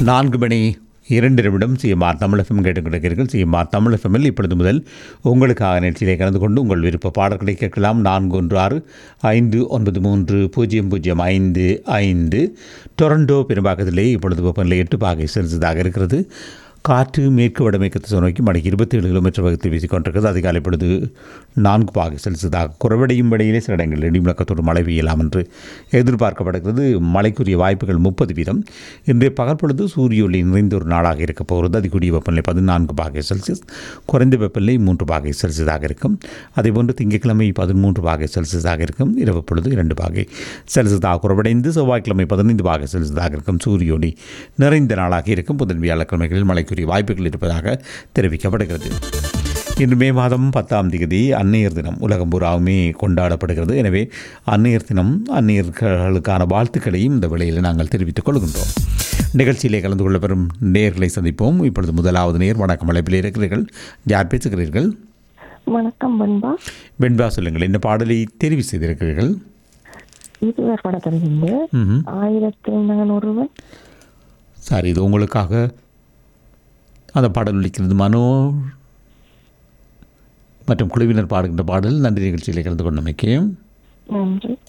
நான்கு மணி இரண்டு நிமிடம் சிஎம்ஆர் தமிழ் எஃப்எம் கேட்டுக்கொண்டிருக்கிறீர்கள் சிஎம்ஆர் தமிழ் எஃப்எம்மில் இப்பொழுது முதல் உங்களுக்காக நிகழ்ச்சியிலே கலந்து கொண்டு உங்கள் விருப்ப பாடல்களை கேட்கலாம் நான்கு ஒன்று ஆறு ஐந்து ஒன்பது மூன்று பூஜ்ஜியம் பூஜ்ஜியம் ஐந்து ஐந்து டொரண்டோ பெரும்பாக்கத்திலே இப்பொழுது வெப்பநிலை எட்டு பாகை செல்சியஸாக இருக்கிறது காற்று மேற்கு வடமேற்கு திசை நோக்கி மணிக்கு இருபத்தி ஏழு கிலோமீட்டர் வேகத்தில் வீசிக்கொண்டிருக்கிறது அதிகாலை பொழுது நான்கு பாகை செல்சியஸாக குறைவடையும் இடையிலே சில இடங்களில் இடிமுழக்கத்தோடு மழை பெய்யலாம் என்று எதிர்பார்க்கப்படுகிறது மழைக்குரிய வாய்ப்புகள் முப்பது வீதம் இன்றைய பகல் பொழுது சூரிய ஒளி நிறைந்த ஒரு நாளாக இருக்கப் போகிறது அதிகூடிய வெப்பநிலை பதினான்கு பாகை செல்சியஸ் குறைந்த வெப்பநிலை மூன்று பாகை செல்சியஸாக இருக்கும் அதேபோன்று திங்கட்கிழமை பதிமூன்று பாகை செல்சியஸாக இருக்கும் இரவு பொழுது இரண்டு பாகை செல்சியஸாக குறைவடைந்து செவ்வாய்க்கிழமை பதினைந்து பாகை செல்சியஸாக இருக்கும் சூரிய ஒளி நிறைந்த நாளாக இருக்கும் புதன் வியாழக்கிழமைகளில் மழைக்குரிய வாய்ப்புகள் இருப்பதாக தெரிவிக்கப்படுகிறது இன்று மே மாதம் பத்தாம் தேதி அன்னையர் தினம் உலகம் பூராவுமே கொண்டாடப்படுகிறது எனவே அன்னையர் தினம் அன்னையர்களுக்கான வாழ்த்துக்களையும் இந்த வேளையில் நாங்கள் தெரிவித்துக் கொள்கின்றோம் நிகழ்ச்சியிலே கலந்து கொள்ள பெறும் நேர்களை சந்திப்போம் இப்பொழுது முதலாவது நேர் வணக்கம் அழைப்பில் இருக்கிறீர்கள் யார் பேசுகிறீர்கள் வணக்கம் பண்பா வெண்பா சொல்லுங்கள் என்ன பாடலை தெரிவு செய்திருக்கிறீர்கள் இருவர் படத்திலிருந்து ம்ஹும். ஆயிரத்தில் நான் ஒருவன் சரி இது உங்களுக்காக அந்த பாடல் ஒலிக்கிறது மனோ மற்றும் குழுவினர் பாடுகின்ற பாடல் நன்றி நிகழ்ச்சியில் கலந்து கொண்டமைக்கு நன்றி